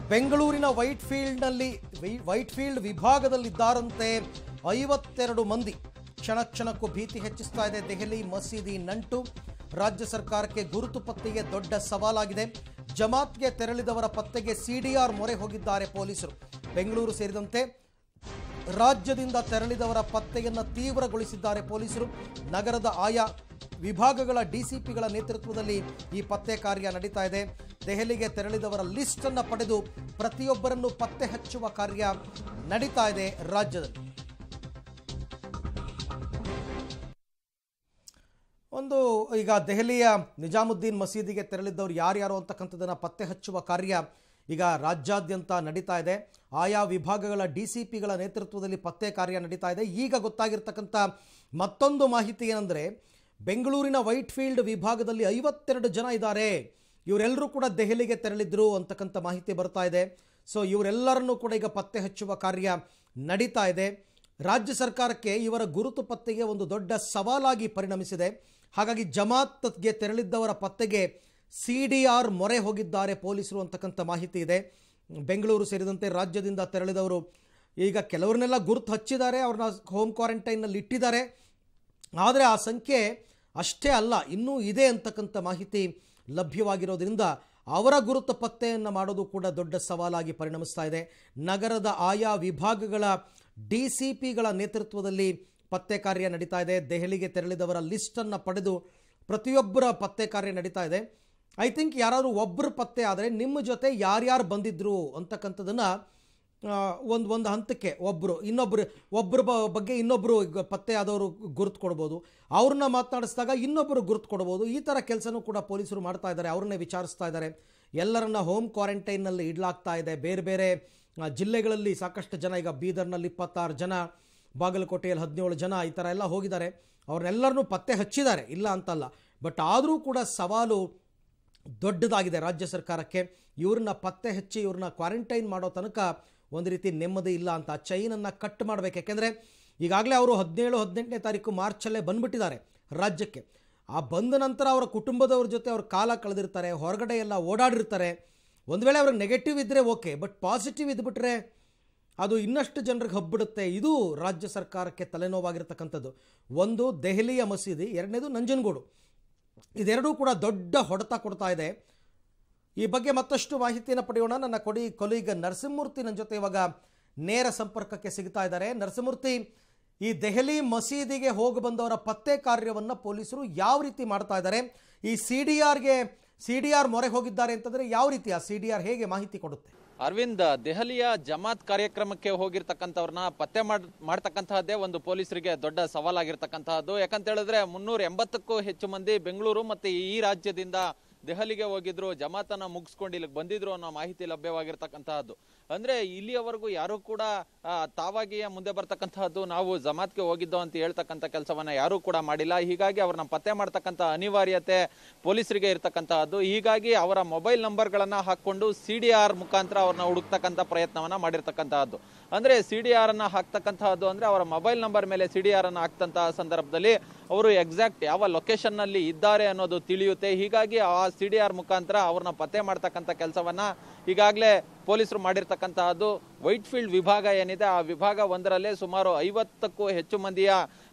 ಬೆಂಗಳೂರಿನ ವೈಟ್ ಫೀಲ್ಡ್ನಲ್ಲಿ ವೈ- ವೈಟ್ ಫೀಲ್ಡ್ ವಿಭಾಗದಲ್ಲಿದ್ದಾರಂತೆ ಐವತ್ತೆರಡು ಮಂದಿ ಕ್ಷಣ ಕ್ಷಣಕ್ಕೂ ಭೀತಿ ಹೆಚ್ಚಿಸ್ತಾ ಇದೆ ದೆಹಲಿ ಮಸೀದಿ ನಂಟು ರಾಜ್ಯ ಸರ್ಕಾರಕ್ಕೆ ಗುರುತು ಪತ್ತೆಗೆ ದೊಡ್ಡ ಸವಾಲಾಗಿದೆ ಜಮಾತ್ಗೆ ತೆರಳಿದವರ ಪತ್ತೆಗೆ ಸಿಡಿಆರ್ ಮೊರೆ ಹೋಗಿದ್ದಾರೆ ಪೊಲೀಸರು ಬೆಂಗಳೂರು ಸೇರಿದಂತೆ ರಾಜ್ಯದಿಂದ ತೆರಳಿದವರ ಪತ್ತೆಯನ್ನು ತೀವ್ರಗೊಳಿಸಿದ್ದಾರೆ ಪೊಲೀಸರು ನಗರದ ಆಯಾ ವಿಭಾಗಗಳ ಡಿಸಿಪಿಗಳ ನೇತೃತ್ವದಲ್ಲಿ ಈ ಪತ್ತೆ ಕಾರ್ಯ ನಡೀತಾ ಇದೆ ದೆಹಲಿಗೆ ತೆರಳಿದವರ ಲಿಸ್ಟ್ ಅನ್ನು ಪಡೆದು ಪ್ರತಿಯೊಬ್ಬರನ್ನು ಪತ್ತೆ ಹಚ್ಚುವ ಕಾರ್ಯ ನಡೀತಾ ಇದೆ ರಾಜ್ಯದಲ್ಲಿ ಒಂದು ಈಗ ದೆಹಲಿಯ ನಿಜಾಮುದ್ದೀನ್ ಮಸೀದಿಗೆ ತೆರಳಿದ್ದವರು ಯಾರ್ಯಾರು ಅಂತಕ್ಕಂಥದ್ದನ್ನು ಪತ್ತೆ ಹಚ್ಚುವ ಕಾರ್ಯ ಈಗ ರಾಜ್ಯಾದ್ಯಂತ ನಡೀತಾ ಇದೆ ಆಯಾ ವಿಭಾಗಗಳ ಡಿ ಸಿ ಪಿಗಳ ನೇತೃತ್ವದಲ್ಲಿ ಪತ್ತೆ ಕಾರ್ಯ ನಡೀತಾ ಇದೆ ಈಗ ಗೊತ್ತಾಗಿರ್ತಕ್ಕಂಥ ಮತ್ತೊಂದು ಮಾಹಿತಿ ಏನಂದರೆ ಬೆಂಗಳೂರಿನ ವೈಟ್ ಫೀಲ್ಡ್ ವಿಭಾಗದಲ್ಲಿ ಐವತ್ತೆರಡು ಜನ ಇದ್ದಾರೆ ಇವರೆಲ್ಲರೂ ಕೂಡ ದೆಹಲಿಗೆ ತೆರಳಿದ್ರು ಅಂತಕ್ಕಂಥ ಮಾಹಿತಿ ಬರ್ತಾ ಇದೆ ಸೊ ಇವರೆಲ್ಲರನ್ನೂ ಕೂಡ ಈಗ ಪತ್ತೆ ಹಚ್ಚುವ ಕಾರ್ಯ ನಡೀತಾ ಇದೆ ರಾಜ್ಯ ಸರ್ಕಾರಕ್ಕೆ ಇವರ ಗುರುತು ಪತ್ತೆಗೆ ಒಂದು ದೊಡ್ಡ ಸವಾಲಾಗಿ ಪರಿಣಮಿಸಿದೆ ಹಾಗಾಗಿ ಜಮಾತ್ಗೆ ತೆರಳಿದ್ದವರ ಪತ್ತೆಗೆ ಸಿ ಡಿ ಆರ್ ಮೊರೆ ಹೋಗಿದ್ದಾರೆ ಪೊಲೀಸರು ಅಂತಕ್ಕಂಥ ಮಾಹಿತಿ ಇದೆ ಬೆಂಗಳೂರು ಸೇರಿದಂತೆ ರಾಜ್ಯದಿಂದ ತೆರಳಿದವರು ಈಗ ಕೆಲವ್ರನ್ನೆಲ್ಲ ಗುರುತು ಹಚ್ಚಿದ್ದಾರೆ ಅವ್ರನ್ನ ಹೋಮ್ ಕ್ವಾರಂಟೈನಲ್ಲಿ ಇಟ್ಟಿದ್ದಾರೆ ಆದರೆ ಆ ಸಂಖ್ಯೆ ಅಷ್ಟೇ ಅಲ್ಲ ಇನ್ನೂ ಇದೆ ಅಂತಕ್ಕಂಥ ಮಾಹಿತಿ ಲಭ್ಯವಾಗಿರೋದ್ರಿಂದ ಅವರ ಗುರುತು ಪತ್ತೆಯನ್ನು ಮಾಡೋದು ಕೂಡ ದೊಡ್ಡ ಸವಾಲಾಗಿ ಪರಿಣಮಿಸ್ತಾ ಇದೆ ನಗರದ ಆಯಾ ವಿಭಾಗಗಳ ಡಿ ಸಿ ಪಿಗಳ ನೇತೃತ್ವದಲ್ಲಿ ಪತ್ತೆ ಕಾರ್ಯ ನಡೀತಾ ಇದೆ ದೆಹಲಿಗೆ ತೆರಳಿದವರ ಲಿಸ್ಟನ್ನು ಪಡೆದು ಪ್ರತಿಯೊಬ್ಬರ ಪತ್ತೆ ಕಾರ್ಯ ನಡೀತಾ ಇದೆ ಐ ಥಿಂಕ್ ಯಾರಾದರೂ ಒಬ್ಬರು ಪತ್ತೆ ಆದರೆ ನಿಮ್ಮ ಜೊತೆ ಯಾರ್ಯಾರು ಬಂದಿದ್ರು ಅಂತಕ್ಕಂಥದ್ದನ್ನು ಒಂದು ಒಂದು ಹಂತಕ್ಕೆ ಒಬ್ಬರು ಇನ್ನೊಬ್ಬರು ಒಬ್ಬರ ಬ- ಬಗ್ಗೆ ಇನ್ನೊಬ್ಬರು ಈಗ ಪತ್ತೆ ಆದವರು ಗುರುತು ಕೊಡ್ಬೋದು ಅವ್ರನ್ನ ಮಾತನಾಡಿಸಿದಾಗ ಇನ್ನೊಬ್ಬರು ಗುರುತು ಕೊಡ್ಬೋದು ಈ ಥರ ಕೆಲಸನೂ ಕೂಡ ಪೊಲೀಸರು ಮಾಡ್ತಾ ಇದ್ದಾರೆ ಅವ್ರನ್ನೇ ವಿಚಾರಿಸ್ತಾ ಇದ್ದಾರೆ ಎಲ್ಲರನ್ನ ಹೋಮ್ ಕ್ವಾರಂಟೈನ್ನಲ್ಲಿ ಇಡಲಾಗ್ತಾ ಇದೆ ಬೇರೆ ಬೇರೆ ಆ, ಜಿಲ್ಲೆಗಳಲ್ಲಿ ಸಾಕಷ್ಟು ಜನ ಈಗ ಬೀದರ್ನಲ್ಲಿ ಇಪ್ಪತ್ತಾರು ಜನ ಬಾಗಲಕೋಟೆಯಲ್ಲಿ ಹದಿನೇಳು ಜನ ಈ ಥರ ಎಲ್ಲ ಹೋಗಿದ್ದಾರೆ ಅವ್ರನ್ನೆಲ್ಲರನ್ನೂ ಪತ್ತೆ ಹಚ್ಚಿದ್ದಾರೆ ಇಲ್ಲ ಅಂತಲ್ಲ ಬಟ್ ಆದರೂ ಕೂಡ ಸವಾಲು ದೊಡ್ಡದಾಗಿದೆ ರಾಜ್ಯ ಸರ್ಕಾರಕ್ಕೆ ಇವ್ರನ್ನ ಪತ್ತೆ ಹಚ್ಚಿ ಇವ್ರನ್ನ ಕ್ವಾರಂಟೈನ್ ಮಾಡೋ ತನಕ ಒಂದು ರೀತಿ ನೆಮ್ಮದಿ ಇಲ್ಲ ಅಂತ ಆ ಚೈನನ್ನು ಕಟ್ ಮಾಡಬೇಕು ಯಾಕೆಂದರೆ ಈಗಾಗಲೇ ಅವರು ಹದಿನೇಳು ಹದಿನೆಂಟನೇ ತಾರೀಕು ಮಾರ್ಚಲ್ಲೇ ಬಂದ್ಬಿಟ್ಟಿದ್ದಾರೆ ರಾಜ್ಯಕ್ಕೆ ಆ ಬಂದ ನಂತರ ಅವರ ಕುಟುಂಬದವ್ರ ಜೊತೆ ಅವ್ರ ಕಾಲ ಕಳೆದಿರ್ತಾರೆ ಹೊರಗಡೆ ಎಲ್ಲ ಓಡಾಡಿರ್ತಾರೆ ಒಂದು ವೇಳೆ ಅವ್ರಿಗೆ ನೆಗೆಟಿವ್ ಇದ್ದರೆ ಓಕೆ ಬಟ್ ಪಾಸಿಟಿವ್ ಇದ್ಬಿಟ್ರೆ ಅದು ಇನ್ನಷ್ಟು ಜನರಿಗೆ ಹಬ್ಬಿಡುತ್ತೆ ಇದು ರಾಜ್ಯ ಸರ್ಕಾರಕ್ಕೆ ತಲೆನೋವಾಗಿರ್ತಕ್ಕಂಥದ್ದು ಒಂದು ದೆಹಲಿಯ ಮಸೀದಿ ಎರಡನೇದು ನಂಜನಗೂಡು ಇದೆರಡೂ ಕೂಡ ದೊಡ್ಡ ಹೊಡೆತ ಕೊಡ್ತಾ ಇದೆ ಈ ಬಗ್ಗೆ ಮತ್ತಷ್ಟು ಮಾಹಿತಿಯನ್ನು ಪಡೆಯೋಣ ನನ್ನ ಕೊಡಿ ಕೊಲೀಗ ನರಸಿಂಹಮೂರ್ತಿ ನನ್ನ ಜೊತೆ ಇವಾಗ ನೇರ ಸಂಪರ್ಕಕ್ಕೆ ಸಿಗ್ತಾ ಇದ್ದಾರೆ ನರಸಿಂಹಮೂರ್ತಿ ಈ ದೆಹಲಿ ಮಸೀದಿಗೆ ಹೋಗಿ ಬಂದವರ ಪತ್ತೆ ಕಾರ್ಯವನ್ನು ಪೊಲೀಸರು ಯಾವ ರೀತಿ ಮಾಡ್ತಾ ಇದ್ದಾರೆ ಈ ಸಿ ಡಿ ಆರ್ಗೆ ಸಿ ಡಿ ಆರ್ ಮೊರೆ ಹೋಗಿದ್ದಾರೆ ಅಂತಂದರೆ ಯಾವ ರೀತಿ ಆ ಸಿ ಡಿ ಆರ್ ಹೇಗೆ ಮಾಹಿತಿ ಕೊಡುತ್ತೆ ಅರವಿಂದ್ ದೆಹಲಿಯ ಜಮಾತ್ ಕಾರ್ಯಕ್ರಮಕ್ಕೆ ಹೋಗಿರ್ತಕ್ಕಂಥವ್ರನ್ನ ಪತ್ತೆ ಮಾಡ್ ಮಾಡ್ತಕ್ಕಂತಹದ್ದೇ ಒಂದು ಪೊಲೀಸರಿಗೆ ದೊಡ್ಡ ಸವಾಲಾಗಿರ್ತಕ್ಕಂತಹದ್ದು ಯಾಕಂತ ಹೇಳಿದ್ರೆ ಮುನ್ನೂರ ಎಂಬತ್ತಕ್ಕೂ ಹೆಚ್ಚು ಮಂದಿ ಬೆಂಗಳೂರು ಮತ್ತೆ ಈ ರಾಜ್ಯದಿಂದ ದೆಹಲಿಗೆ ಹೋಗಿದ್ರು ಜಮಾತನ್ನ ಮುಗಿಸ್ಕೊಂಡು ಇಲ್ಲಿಗೆ ಬಂದಿದ್ರು ಅನ್ನೋ ಮಾಹಿತಿ ಲಭ್ಯವಾಗಿರ್ತಕ್ಕಂತಹದ್ದು ಅಂದ್ರೆ ಇಲ್ಲಿಯವರೆಗೂ ಯಾರು ಕೂಡ ಆ, ತಾವಾಗಿಯೇ ಮುಂದೆ ಬರ್ತಕ್ಕಂತಹದ್ದು ನಾವು ಜಮಾತ್ಗೆ ಹೋಗಿದ್ದೋ ಅಂತ ಹೇಳ್ತಕ್ಕಂಥ ಕೆಲಸವನ್ನ ಯಾರೂ ಕೂಡ ಮಾಡಿಲ್ಲ ಹೀಗಾಗಿ ಅವ್ರನ್ನ ಪತ್ತೆ ಮಾಡ್ತಕ್ಕಂಥ ಅನಿವಾರ್ಯತೆ ಪೊಲೀಸರಿಗೆ ಇರ್ತಕ್ಕಂತಹದ್ದು ಹೀಗಾಗಿ ಅವರ ಮೊಬೈಲ್ ನಂಬರ್ಗಳನ್ನ ಹಾಕೊಂಡು ಸಿ ಡಿ ಆರ್ ಮುಖಾಂತರ ಅವ್ರನ್ನ ಹುಡುಕ್ತಕ್ಕಂಥ ಪ್ರಯತ್ನವನ್ನ ಮಾಡಿರ್ತಕ್ಕಂತಹದ್ದು ಅಂದ್ರೆ ಸಿ ಡಿ ಆರ್ ಅನ್ನ ಹಾಕ್ತಕ್ಕಂತಹದ್ದು ಅಂದ್ರೆ ಅವರ ಮೊಬೈಲ್ ನಂಬರ್ ಮೇಲೆ ಸಿ ಡಿ ಆರ್ ಅನ್ನ ಹಾಕ್ತಂತಹ ಸಂದರ್ಭದಲ್ಲಿ ಅವರು ಎಕ್ಸಾಕ್ಟ್ ಯಾವ ಲೊಕೇಶನ್ ನಲ್ಲಿ ಇದ್ದಾರೆ ಅನ್ನೋದು ತಿಳಿಯುತ್ತೆ ಹೀಗಾಗಿ ಆ ಸಿ ಡಿ ಆರ್ ಮುಖಾಂತರ ಅವ್ರನ್ನ ಪತ್ತೆ ಮಾಡ್ತಕ್ಕಂಥ ಕೆಲಸವನ್ನ ಈಗಾಗಲೇ ಪೊಲೀಸರು ಮಾಡಿರ್ತಕ್ಕಂತಹದ್ದು ವೈಟ್ ಫೀಲ್ಡ್ ವಿಭಾಗ ಏನಿದೆ ಆ ವಿಭಾಗ ಒಂದರಲ್ಲೇ ಸುಮಾರು ಐವತ್ತಕ್ಕೂ ಹೆಚ್ಚು ಮಂದಿಯ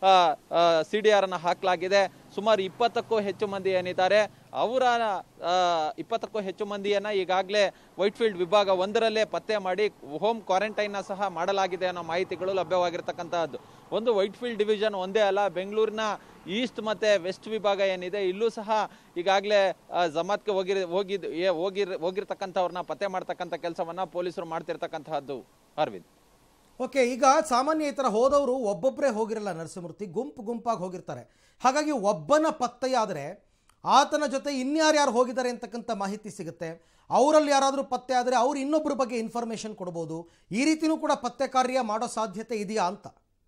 ಸಿ ಡಿ ಆರ್ ಅನ್ನ ಹಾಕಲಾಗಿದೆ ಸುಮಾರು ಇಪ್ಪತ್ತಕ್ಕೂ ಹೆಚ್ಚು ಮಂದಿ ಏನಿದ್ದಾರೆ ಅವರ ಇಪ್ಪತ್ತಕ್ಕೂ ಹೆಚ್ಚು ಮಂದಿಯನ್ನ ಈಗಾಗಲೇ ವೈಟ್ ಫೀಲ್ಡ್ ವಿಭಾಗ ಒಂದರಲ್ಲೇ ಪತ್ತೆ ಮಾಡಿ ಹೋಮ್ ಕ್ವಾರಂಟೈನ್ ಸಹ ಮಾಡಲಾಗಿದೆ ಅನ್ನೋ ಮಾಹಿತಿಗಳು ಲಭ್ಯವಾಗಿರ್ತಕ್ಕಂತಹದ್ದು ಒಂದು ವೈಟ್ ಫೀಲ್ಡ್ ಡಿವಿಷನ್ ಒಂದೇ ಅಲ್ಲ ಬೆಂಗಳೂರಿನ ಈಸ್ಟ್ ಮತ್ತೆ ವೆಸ್ಟ್ ವಿಭಾಗ ಏನಿದೆ ಇಲ್ಲೂ ಸಹ ಈಗಾಗಲೇ ಜಮಾತ್ಗೆ ಹೋಗಿರ್ ಹೋಗಿದ್ ಏ- ಹೋಗಿರ್ ಹೋಗಿರ್ತಕ್ಕಂಥವ್ರನ್ನ ಪತ್ತೆ ಮಾಡ್ತಕ್ಕಂಥ ಕೆಲಸವನ್ನ ಪೊಲೀಸರು ಮಾಡ್ತಿರ್ತಕ್ಕಂತಹದ್ದು ಅರವಿಂದ್ ಓಕೆ ಈಗ ಸಾಮಾನ್ಯ ಈ ಥರ ಹೋದವರು ಒಬ್ಬೊಬ್ಬರೇ ಹೋಗಿರಲ್ಲ ನರಸಿಂಹಮೂರ್ತಿ ಗುಂಪು ಗುಂಪಾಗಿ ಹೋಗಿರ್ತಾರೆ ಹಾಗಾಗಿ ಒಬ್ಬನ ಪತ್ತೆಯಾದರೆ ಆತನ ಜೊತೆ ಇನ್ಯಾರ್ಯಾರು ಹೋಗಿದ್ದಾರೆ ಅಂತಕ್ಕಂಥ ಮಾಹಿತಿ ಸಿಗುತ್ತೆ ಅವರಲ್ಲಿ ಯಾರಾದರೂ ಪತ್ತೆ ಆದರೆ ಅವ್ರು ಇನ್ನೊಬ್ಬರ ಬಗ್ಗೆ ಇನ್ಫಾರ್ಮೇಷನ್ ಕೊಡ್ಬೋದು ಈ ರೀತಿನೂ ಕೂಡ ಪತ್ತೆ ಕಾರ್ಯ ಮಾಡೋ ಸಾಧ್ಯತೆ ಇದೆಯಾ ಅಂತ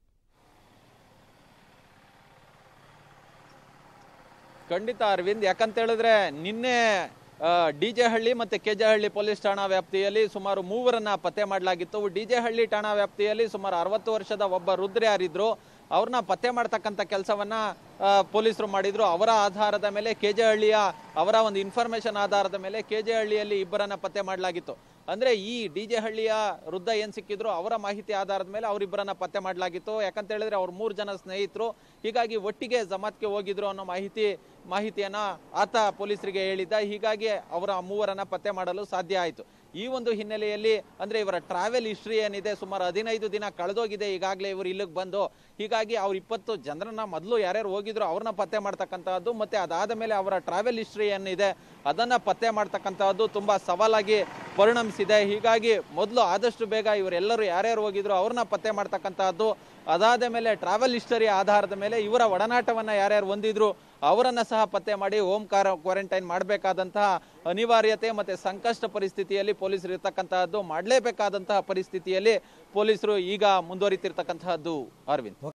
ಖಂಡಿತ ಅರವಿಂದ್ ಯಾಕಂತ ಹೇಳಿದ್ರೆ ನಿನ್ನೆ ಡಿ ಜೆ ಹಳ್ಳಿ ಮತ್ತೆ ಕೆ ಜೆ ಹಳ್ಳಿ ಪೊಲೀಸ್ ಠಾಣಾ ವ್ಯಾಪ್ತಿಯಲ್ಲಿ ಸುಮಾರು ಮೂವರನ್ನ ಪತ್ತೆ ಮಾಡಲಾಗಿತ್ತು ಡಿ ಜೆ ಹಳ್ಳಿ ಠಾಣಾ ವ್ಯಾಪ್ತಿಯಲ್ಲಿ ಸುಮಾರು ಅರವತ್ತು ವರ್ಷದ ಒಬ್ಬ ರುದ್ರ ಯಾರಿದ್ರು ಅವ್ರನ್ನ ಪತ್ತೆ ಮಾಡ್ತಕ್ಕಂಥ ಕೆಲಸವನ್ನ ಆ, ಪೊಲೀಸರು ಮಾಡಿದ್ರು ಅವರ ಆಧಾರದ ಮೇಲೆ ಕೆಜೆಹಳ್ಳಿಯ ಅವರ ಒಂದು ಇನ್ಫಾರ್ಮೇಶನ್ ಆಧಾರದ ಮೇಲೆ ಕೆಜೆಹಳ್ಳಿಯಲ್ಲಿ ಇಬ್ಬರನ್ನ ಪತ್ತೆ ಮಾಡಲಾಗಿತ್ತು ಅಂದ್ರೆ ಈ ಡಿ ಜೆ ಹಳ್ಳಿಯ ವೃದ್ಧ ಏನ್ ಸಿಕ್ಕಿದ್ರು ಅವರ ಮಾಹಿತಿ ಆಧಾರದ ಮೇಲೆ ಅವರಿಬ್ಬರನ್ನ ಪತ್ತೆ ಮಾಡಲಾಗಿತ್ತು ಯಾಕಂತ ಹೇಳಿದ್ರೆ ಅವ್ರ ಮೂರು ಜನ ಸ್ನೇಹಿತರು ಹೀಗಾಗಿ ಒಟ್ಟಿಗೆ ಜಮಾತ್ಗೆ ಹೋಗಿದ್ರು ಅನ್ನೋ ಮಾಹಿತಿ ಮಾಹಿತಿಯನ್ನ ಆತ ಪೊಲೀಸರಿಗೆ ಹೇಳಿದ್ದ ಹೀಗಾಗಿ ಅವರ ಮೂವರನ್ನ ಪತ್ತೆ ಮಾಡಲು ಸಾಧ್ಯ ಆಯಿತು ಈ ಒಂದು ಹಿನ್ನೆಲೆಯಲ್ಲಿ ಅಂದ್ರೆ ಇವರ ಟ್ರಾವೆಲ್ ಹಿಸ್ಟ್ರಿ ಏನಿದೆ ಸುಮಾರು ಹದಿನೈದು ದಿನ ಕಳೆದೋಗಿದೆ ಈಗಾಗಲೇ ಇವರು ಇಲ್ಲಿಗೆ ಬಂದು ಹೀಗಾಗಿ ಅವ್ರು ಇಪ್ಪತ್ತು ಜನರನ್ನ ಮೊದಲು ಯಾರ್ಯಾರು ಹೋಗಿದ್ರು ಅವ್ರನ್ನ ಪತ್ತೆ ಮಾಡ್ತಕ್ಕಂತಹದ್ದು ಮತ್ತೆ ಅದಾದ ಮೇಲೆ ಅವರ ಟ್ರಾವೆಲ್ ಹಿಸ್ಟ್ರಿ ಏನಿದೆ ಅದನ್ನ ಪತ್ತೆ ಮಾಡ್ತಕ್ಕಂತಹದ್ದು ತುಂಬಾ ಸವಾಲಾಗಿ ಪರಿಣಮಿಸಿದೆ ಹೀಗಾಗಿ ಮೊದಲು ಆದಷ್ಟು ಬೇಗ ಇವರೆಲ್ಲರೂ ಯಾರ್ಯಾರು ಹೋಗಿದ್ರು ಅವ್ರನ್ನ ಪತ್ತೆ ಮಾಡ್ತಕ್ಕಂತಹದ್ದು ಅದಾದ ಮೇಲೆ ಟ್ರಾವೆಲ್ ಹಿಸ್ಟರಿ ಆಧಾರದ ಮೇಲೆ ಇವರ ಒಡನಾಟವನ್ನ ಯಾರ್ಯಾರು ಹೊಂದಿದ್ರು ಅವರನ್ನ ಸಹ ಪತ್ತೆ ಮಾಡಿ ಹೋಮ್ ಕಾರ ಕ್ವಾರಂಟೈನ್ ಮಾಡಬೇಕಾದಂತಹ ಅನಿವಾರ್ಯತೆ ಮತ್ತೆ ಸಂಕಷ್ಟ ಪರಿಸ್ಥಿತಿಯಲ್ಲಿ ಪೊಲೀಸರು ಇರ್ತಕ್ಕಂತಹದ್ದು ಮಾಡಲೇಬೇಕಾದಂತಹ ಪರಿಸ್ಥಿತಿಯಲ್ಲಿ ಪೊಲೀಸರು ಈಗ ಮುಂದುವರಿತಿರ್ತಕ್ಕಂತಹದ್ದು ಅರವಿಂದ್